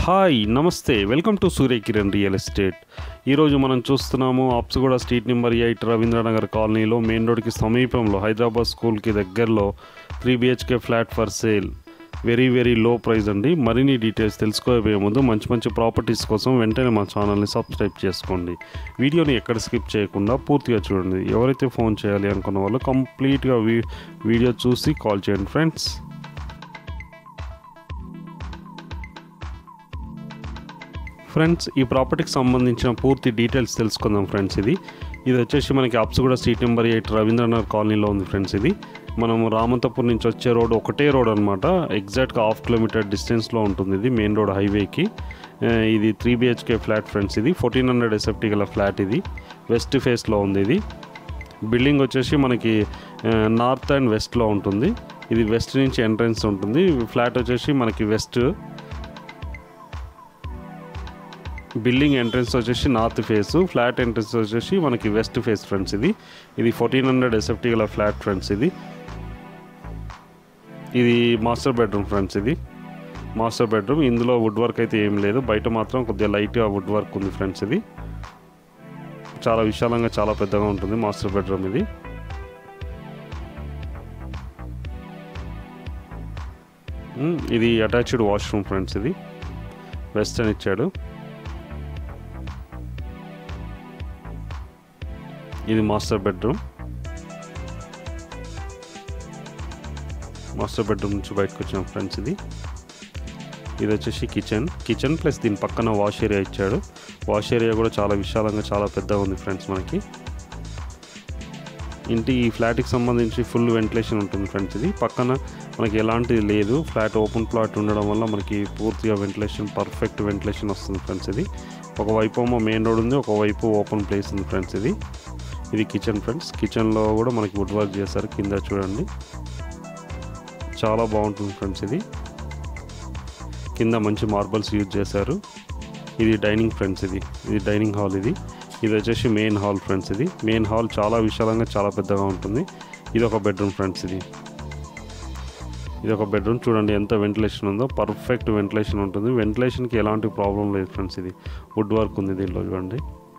hi నమస్తే welcome to Suryakiran real estate ఈరోజు మనం చూస్తున్నాము Apsguda street number eight Ravindranagar కాలనీలో మెయిన్ రోడ్కి సమీపంలో హైదరాబాద్ స్కూల్కి దగ్గరలో three BHK flat for sale very very low price అండి మరిన్ని డీటెయిల్స్ తెలుసుకోబోయే ముందు మంచి మంచి ప్రాపర్టీస్ కోసం వెంటనే మా ఛానల్ని సబ్స్క్రైబ్ చేసుకోండి వీడియోని ఎక్కడ స్కిప్ చేయకుండా పూర్తిగా చూడండి ఎవరైతే ఫోన్ చేయాలి అనుకున్న వాళ్ళు కంప్లీట్గా వీ వీడియో చూసి కాల్ చేయండి ఫ్రెండ్స్ ఫ్రెండ్స్ ఈ ప్రాపర్టీకి సంబంధించిన పూర్తి డీటెయిల్స్ తెలుసుకుందాం ఫ్రెండ్స్ ఇది ఇది వచ్చేసి మనకి Apsguda street number eight Ravindranagar కాలనీలో ఉంది ఫ్రెండ్స్ ఇది మనము రామంతపూర్ నుంచి వచ్చే రోడ్ ఒకటే రోడ్ అనమాట ఎగ్జాక్ట్గా హాఫ్ కిలోమీటర్ డిస్టెన్స్లో ఉంటుంది ఇది మెయిన్ రోడ్ హైవేకి ఆ, ఇది త్రీ బిహెచ్కే ఫ్లాట్ ఫ్రెండ్స్ ఇది ఫోర్టీన్ హండ్రెడ్ ఎస్ఎఫ్టీ గల ఫ్లాట్ ఇది వెస్ట్ ఫేస్లో ఉంది ఇది బిల్డింగ్ వచ్చేసి మనకి ఆ, నార్త్ అండ్ వెస్ట్లో ఉంటుంది ఇది వెస్ట్ నుంచి ఎంట్రన్స్ ఉంటుంది ఫ్లాట్ వచ్చేసి మనకి వెస్ట్ బిల్డింగ్ ఎంట్రన్స్ వచ్చేసి నార్త్ ఫేస్ ఫ్లాట్ ఎంట్రన్స్ వచ్చేసి మనకి వెస్ట్ ఫేస్ ఫ్రెండ్స్ ఇది ఇది ఫోర్టీన్ హండ్రెడ్ ఎస్ఎఫ్టీ గల ఫ్లాట్ ఫ్రెండ్స్ ఇది ఇది మాస్టర్ బెడ్రూమ్ ఫ్రెండ్స్ ఇది మాస్టర్ బెడ్రూమ్ ఇందులో వుడ్ వర్క్ అయితే ఏం లేదు బయట మాత్రం కొద్దిగా లైట్గా వుడ్ వర్క్ ఉంది ఫ్రెండ్స్ ఇది చాలా విశాలంగా చాలా పెద్దగా ఉంటుంది మాస్టర్ బెడ్రూమ్ ఇది మ్, ఇది అటాచ్డ్ వాష్రూమ్ ఫ్రెండ్స్ ఇది వెస్టర్న్ ఇచ్చాడు ఇది మాస్టర్ బెడ్రూమ్ మాస్టర్ బెడ్రూమ్ నుంచి బయటకు వచ్చాం ఫ్రెండ్స్ ఇది ఇది వచ్చేసి కిచెన్ కిచెన్ ప్లస్ దీని పక్కన వాష్ ఏరియా ఇచ్చాడు వాష్ ఏరియా కూడా చాలా విశాలంగా చాలా పెద్దగా ఉంది ఫ్రెండ్స్ మనకి ఇంటి ఈ ఫ్లాట్కి సంబంధించి ఫుల్ వెంటిలేషన్ ఉంటుంది ఫ్రెండ్స్ ఇది పక్కన మనకి ఎలాంటిది లేదు ఫ్లాట్ ఓపెన్ ప్లాట్ ఉండడం వల్ల మనకి పూర్తిగా వెంటిలేషన్ పర్ఫెక్ట్ వెంటిలేషన్ వస్తుంది ఫ్రెండ్స్ ఇది ఒకవైపు ఏమో మెయిన్ రోడ్ ఉంది ఒకవైపు ఓపెన్ ప్లేస్ ఉంది ఫ్రెండ్స్ ఇది ఇది కిచెన్ ఫ్రెండ్స్ కిచెన్లో కూడా మనకి వుడ్ వర్క్ చేశారు కింద చూడండి చాలా బాగుంటుంది ఫ్రెండ్స్ ఇది కింద మంచి మార్బల్స్ యూజ్ చేశారు ఇది డైనింగ్ ఫ్రెండ్స్ ఇది ఇది డైనింగ్ హాల్ ఇది ఇది వచ్చేసి మెయిన్ హాల్ ఫ్రెండ్స్ ఇది మెయిన్ హాల్ చాలా విశాలంగా చాలా పెద్దగా ఉంటుంది ఇది ఒక బెడ్రూమ్ ఫ్రెండ్స్ ఇది ఇది ఒక బెడ్రూమ్ చూడండి ఎంత వెంటిలేషన్ ఉందో పర్ఫెక్ట్ వెంటిలేషన్ ఉంటుంది వెంటిలేషన్కి ఎలాంటి ప్రాబ్లం లేదు ఫ్రెండ్స్ ఇది వుడ్ వర్క్ ఉంది దీనిలో చూడండి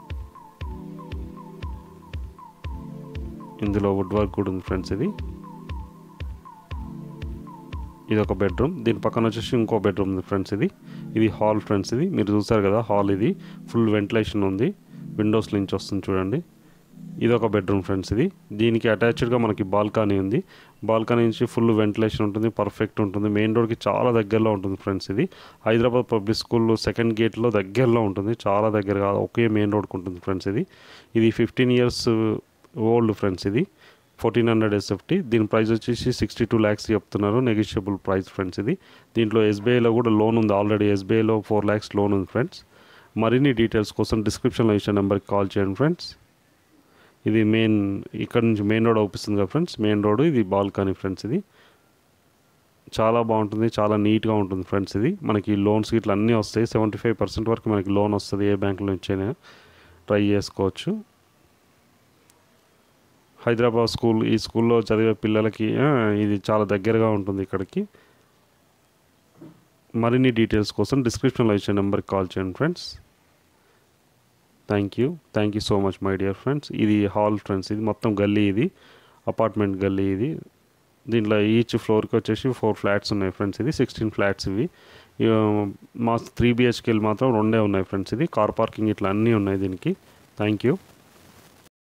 ఇందులో వుడ్ వర్క్ కూడా ఉంది ఫ్రెండ్స్ ఇది ఇది ఒక బెడ్రూమ్ దీని పక్కన వచ్చేసి ఇంకో బెడ్రూమ్ ఉంది ఫ్రెండ్స్ ఇది ఇది హాల్ ఫ్రెండ్స్ ఇది మీరు చూసారు కదా హాల్ ఇది ఫుల్ వెంటిలేషన్ ఉంది విండోస్ నుంచి వస్తుంది చూడండి ఇది ఒక బెడ్రూమ్ ఫ్రెండ్స్ ఇది దీనికి అటాచ్డ్గా మనకి బాల్కనీ ఉంది బాల్కనీ నుంచి ఫుల్ వెంటిలేషన్ ఉంటుంది పర్ఫెక్ట్ ఉంటుంది మెయిన్ రోడ్కి చాలా దగ్గరలో ఉంటుంది ఫ్రెండ్స్ ఇది హైదరాబాద్ పబ్లిక్ స్కూల్ సెకండ్ గేట్లో దగ్గరలో ఉంటుంది చాలా దగ్గరగా ఒకే మెయిన్ రోడ్కి ఉంటుంది ఫ్రెండ్స్ ఇది ఇది ఫిఫ్టీన్ ఇయర్స్ ఓల్డ్ ఫ్రెండ్స్ ఇది ఫోర్టీన్ హండ్రెడ్ ఎస్ఎఫ్టీ దీని ప్రైస్ వచ్చేసి సిక్స్టీ టూ ల్యాక్స్ చెప్తున్నారు నెగిషియబుల్ ప్రైస్ ఫ్రెండ్స్ ఇది దీంట్లో ఎస్బీఐలో కూడా లోన్ ఉంది ఆల్రెడీ ఎస్బీఐలో ఫోర్ ల్యాక్స్ లోన్ ఉంది ఫ్రెండ్స్ మరిన్ని డీటెయిల్స్ కోసం డిస్క్రిప్షన్లో ఇచ్చిన నెంబర్కి కాల్ చేయండి ఫ్రెండ్స్ ఇది మెయిన్ ఇక్కడ నుంచి మెయిన్ రోడ్ అవుపిస్తుంది కదా ఫ్రెండ్స్ మెయిన్ రోడ్ ఇది బాల్కనీ ఫ్రెండ్స్ ఇది చాలా బాగుంటుంది చాలా నీట్గా ఉంటుంది ఫ్రెండ్స్ ఇది మనకి లోన్స్ ఇట్లా అన్నీ వస్తాయి సెవెంటీ ఫైవ్ పర్సెంట్ వరకు మనకి లోన్ వస్తుంది ఏ బ్యాంకుల నుంచైనా ట్రై చేసుకోవచ్చు హైదరాబాద్ స్కూల్ ఈ స్కూల్లో చదివే పిల్లలకి ఆ, ఇది చాలా దగ్గరగా ఉంటుంది ఇక్కడికి మరిన్ని డీటెయిల్స్ కోసం డిస్క్రిప్షన్లో ఇచ్చే నెంబర్కి కాల్ చేయండి friends thank you thank you so much my dear friends ఇది హాల్ ఫ్రెండ్స్ ఇది మొత్తం గల్లీ ఇది అపార్ట్మెంట్ గల్లీ ఇది దీంట్లో ఈచ్ ఫ్లోర్కి వచ్చేసి ఫోర్ ఫ్లాట్స్ ఉన్నాయి ఫ్రెండ్స్ ఇది సిక్స్టీన్ ఫ్లాట్స్ ఇవి ఇక మా త్రీ బిహెచ్కేలు మాత్రం రెండే ఉన్నాయి ఫ్రెండ్స్ ఇది కార్ పార్కింగ్ ఇట్లా అన్నీ ఉన్నాయి దీనికి థ్యాంక్ యూ